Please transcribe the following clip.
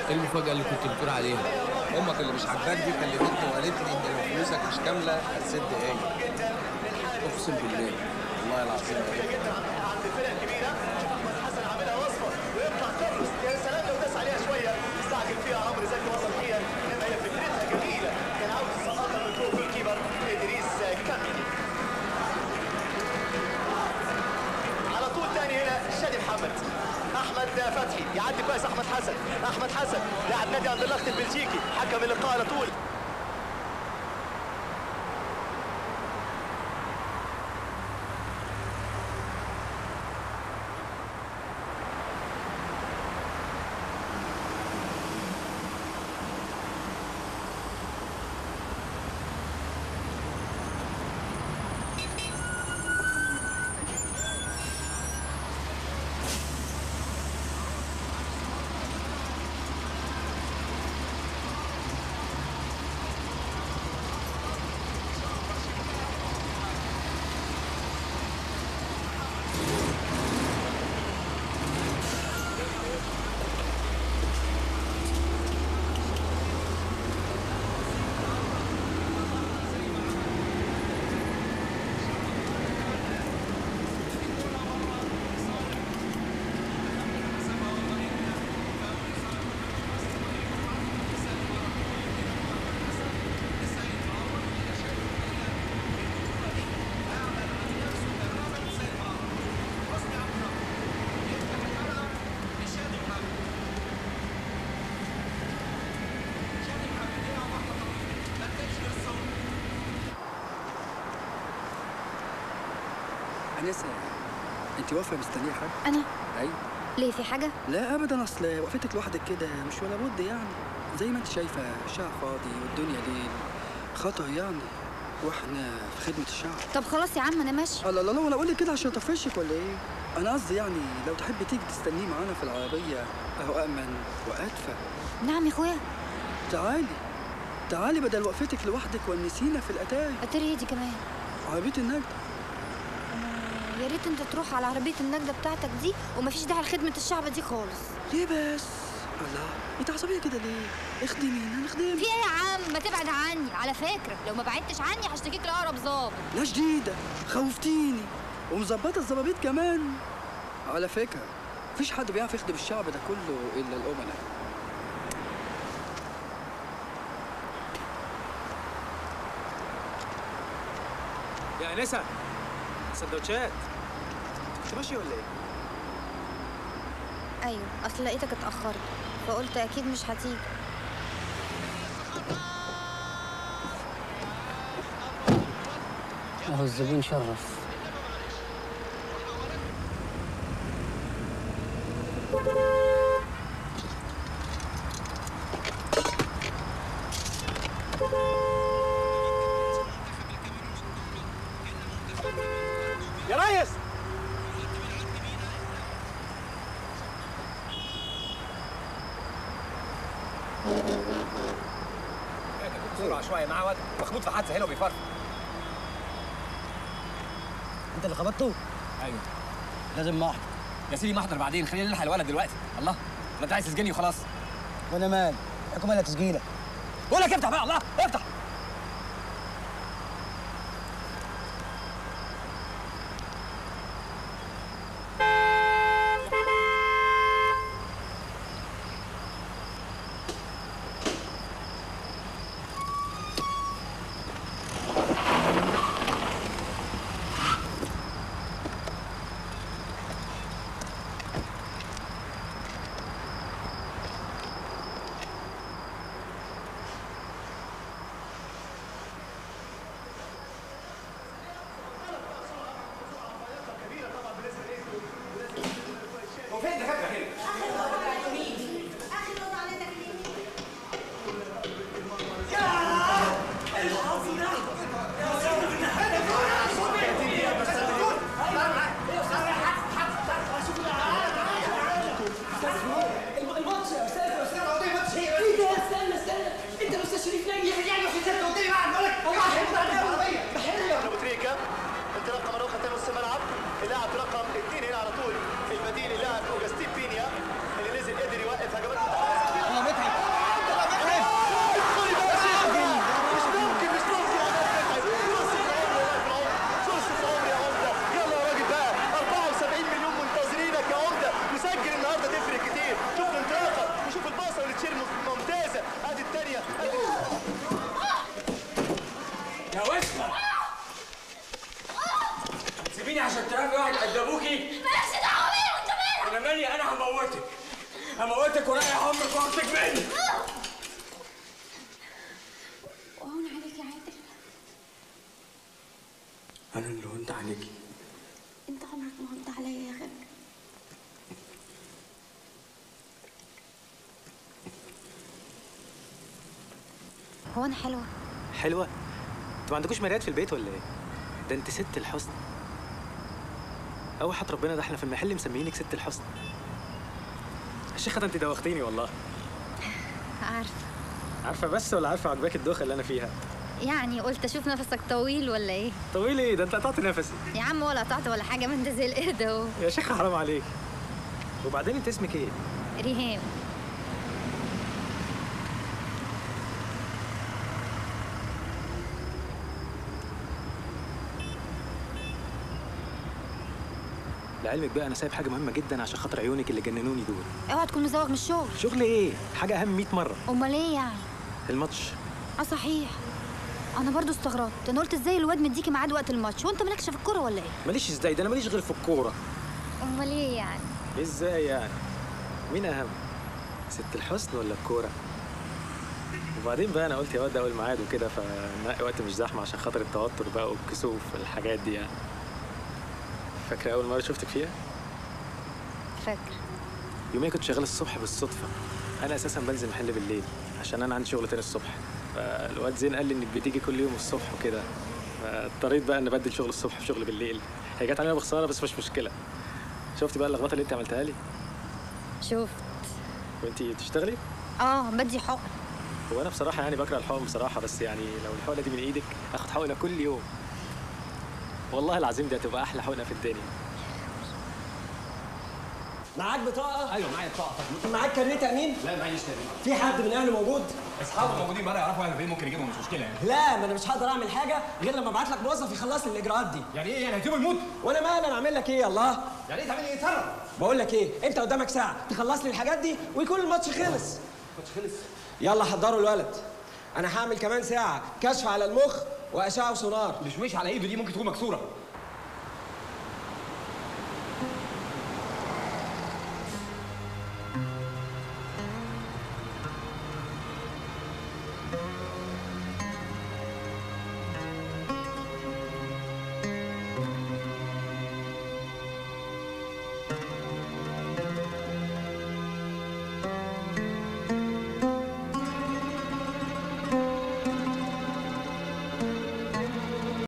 ايه المفاجاه اللي كنت بتقول عليها امك اللي مش عاجباك دي كلمتني وقالت لي ان لو فلوسك مش كامله هتسد هي اقسم بالله والله العظيم يا ابني. عند الفرق الكبيره احمد حسن عاملها وصفه ويطلع كارلوس يا سلام لو داس عليها شويه استعجل فيها عمرو زكي وصل فيها انما هي فكرتها جميله كان عاوز يسقطها من فوق الكيبر ادريس كامل على طول تاني هنا شادي محمد احمد فتحي يعدي كويس احمد حسن احمد حسن لاعب نادي اندرلخت البلجيكي حكم اللقاء على طول انسه انت واقفه مستنيه حاجه انا ايوه ليه في حاجه لا ابدا اصل وقفتك لوحدك كده مش ولا بد يعني زي ما انت شايفه الشارع فاضي والدنيا ليل خطر يعني واحنا في خدمه الشعب طب خلاص يا عم انا ماشي الله لا لا وانا اقول لك كده عشان اطفشك ولا ايه انا قصدي يعني لو تحبي تيجي تستنيه معانا في العربيه اهو امن وادفى نعم يا اخويا تعالي تعالي بدل وقفتك لوحدك ونسينا في الاتاري اتاري دي كمان عربيه النجدة يا ريت انت تروح على عربيه النجده بتاعتك دي ومفيش داعي لخدمه الشعب دي خالص ليه بس الله انت عصبيه كده ليه اخدمينا نخدمك في ايه يا عم ما تبعد عني على فكره لو ما بعدتش عني هشتكيك لاقرب ظابط لا جديدة خوفتيني ومظبطة الظبابيط كمان على فكرة مفيش حد بيعرف يخدم الشعب ده كله إلا الأمناء يا انسه سندوتشات انت ماشي ولا ايه؟ ايوه اصل لقيتك اتاخرت فقلت اكيد مش هتيجي اهو الزبون شرف يا ريس بسرعه شويه معاه واد مخبوط في حادثه هنا وبيفرق انت اللي خبطته ايوه لازم محضر يا سيدي محضر بعدين خلينا نلحق الولد دلوقتي الله ولا انت عايز تسجني وخلاص وانا مال حكم ولا تسجيلك بقول لك افتح بقى الله افتح هو فين الدكاتره هنا الماتش يا استاذ يا استاذ عطيه ماتش هي ايه ده استنى استنى انت الاستاذ شريف ناجي يعني في ست عطيه بعد بقول لك هو واحد بعد العربيه بحل ابو تريكا انطلاقه مره اخرى نص الملعب اللاعب رقم اثنين هنا على طول البديل اللاعب اوجستين بيني نفسك وريح امك وامسك مني وهون عليك يا عادل انا اللي هنت عليكي انت عمرك ما هنت عليا يا غبي هو انا حلوه حلوه انتوا ما عندكوش مرايات في البيت ولا ايه ده انت ست الحسن اوحد ربنا ده احنا في المحل مسميينك ست الحسن يا شيخه ده انت دوختيني والله عارفه عارفه بس ولا عارفه عجباك الدوخه اللي انا فيها يعني قلت اشوف نفسك طويل ولا ايه طويل ايه ده انت قطعت نفسي يا عم ولا قطعت ولا حاجه ما انت زي القرد اهو يا شيخه حرام عليك وبعدين انت اسمك ايه ريهام لعلمك بقى انا سايب حاجه مهمه جدا عشان خاطر عيونك اللي جننوني دول اوعى تكون مزوغ من الشغل شغل ايه حاجه اهم 100 مره امال ايه يعني الماتش اه صحيح انا برضو استغربت انا قلت ازاي الواد مديكي ميعاد وقت الماتش وانت مالكش في الكوره ولا ايه ماليش ازاي ده انا ماليش غير في الكوره امال ايه يعني ازاي يعني مين اهم ست الحسن ولا الكوره وبعدين بقى انا قلت يا واد ده اول ميعاد وكده فنقي وقت مش زحمه عشان خاطر التوتر بقى والكسوف والحاجات دي يعني فاكره اول مره شفتك فيها فاكر يوميا كنت شغال الصبح بالصدفه انا اساسا بنزل محل بالليل عشان انا عندي شغل تاني الصبح فالواد زين قال لي انك بتيجي كل يوم الصبح وكده فاضطريت بقى ان ابدل شغل الصبح بشغل بالليل هي جت علينا بخساره بس مش مشكله شفتي بقى اللخبطه اللي انت عملتها لي شوف وانتي بتشتغلي اه بدي حقن هو انا بصراحه يعني بكره الحقن بصراحه بس يعني لو الحقنه دي من ايدك اخد حقنه كل يوم والله العظيم دي هتبقى احلى حقنه في الدنيا معاك بطاقه ايوه معايا بطاقه معاك كارنيه تامين لا معيش تاني في حد من اهله موجود اصحابه موجودين بره يعرفوا انا فين ممكن يجيبهم مش مشكله يعني لا ما انا مش هقدر اعمل حاجه غير لما ابعت لك موظف يخلص لي الاجراءات دي يعني ايه يعني هتسيبه يموت وانا مالي انا اعمل لك ايه الله يعني ايه تعمل ايه اتصرف بقول لك ايه انت قدامك ساعه تخلص لي الحاجات دي ويكون الماتش خلص الماتش خلص يلا حضروا الولد انا هعمل كمان ساعه كشف على المخ واشعه وسونار مش مش على ايده دي ممكن تكون مكسوره